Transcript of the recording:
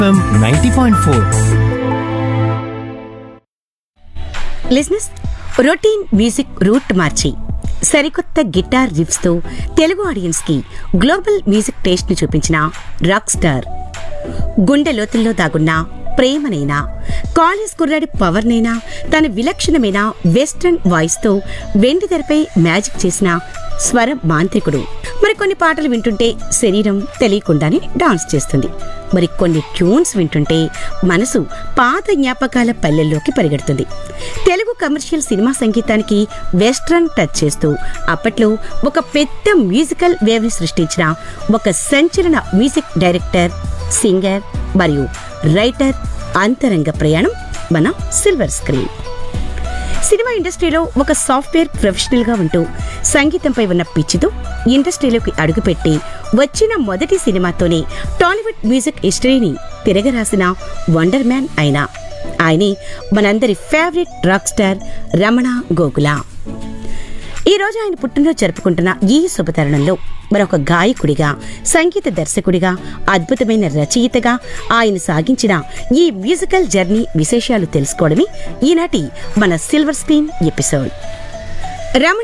ninety point four లిజినెస్ routine music route మార్చి సరికొత్త గిటార్ రిఫ్స్ తో తెలుగు ఆడియన్స్ కి గ్లోబల్ మ్యూజిక్ టేస్ట్ ని చూపించిన రాక్ స్టార్ గుండె లోతుల్లో దాగున్న ప్రేమనైనా కాలేజ్ కుర్రాడి పవర్నైనా తన విలక్షణమైన వెస్ట్రన్ వాయిస్ తో వెండి తెరపై మ్యాజిక్ చేసిన స్వర మాంత్రికుడు మరి కొన్ని పాటలు వింటుంటే శరీరం తెలియకుండానే డాన్స్ చేస్తుంది మరి కొన్ని ట్యూన్స్ వింటుంటే మనసు పాత జ్ఞాపకాల పల్లెల్లోకి పరిగెడుతుంది తెలుగు కమర్షియల్ సినిమా సంగీతానికి వెస్ట్రన్ టచ్ చేస్తూ అప్పట్లో ఒక పెద్ద మ్యూజికల్ వేవ్ ని సృష్టించిన ఒక సంచలన మ్యూజిక్ డైరెక్టర్ సింగర్ మరియు రైటర్ అంతరంగ ప్రయాణం మన సిల్వర్ స్క్రీన్ సినిమా ఇండస్ట్రీలో ఒక సాఫ్ట్వేర్ ప్రొఫెషనల్ గా ఉంటూ సంగీతంపై ఉన్న పిచ్చితో ఇండస్ట్రీలోకి అడుగుపెట్టి వచ్చిన మొదటి సినిమాతోనే టాలీవుడ్ మ్యూజిక్ హిస్టరీని తిరగరాసిన వండర్ మ్యాన్ అయిన ఆయనే మనందరి favourite rock star Ramana Gokula ఈ రోజు ఆయన పుట్టినరోజు జరుపుకుంటున్న ఈ శుభతరుణంలో మరొక గాయకుడిగా సంగీత దర్శకుడిగా అద్భుతమైన రచయితగా ఆయన సాగించిన ఈ మ్యూజికల్ జర్నీ విశేషాలు తెలుసుకోవడమే ఈనాటి మన సిల్వర్ స్క్రీన్ ఎపిసోడ్ రమణ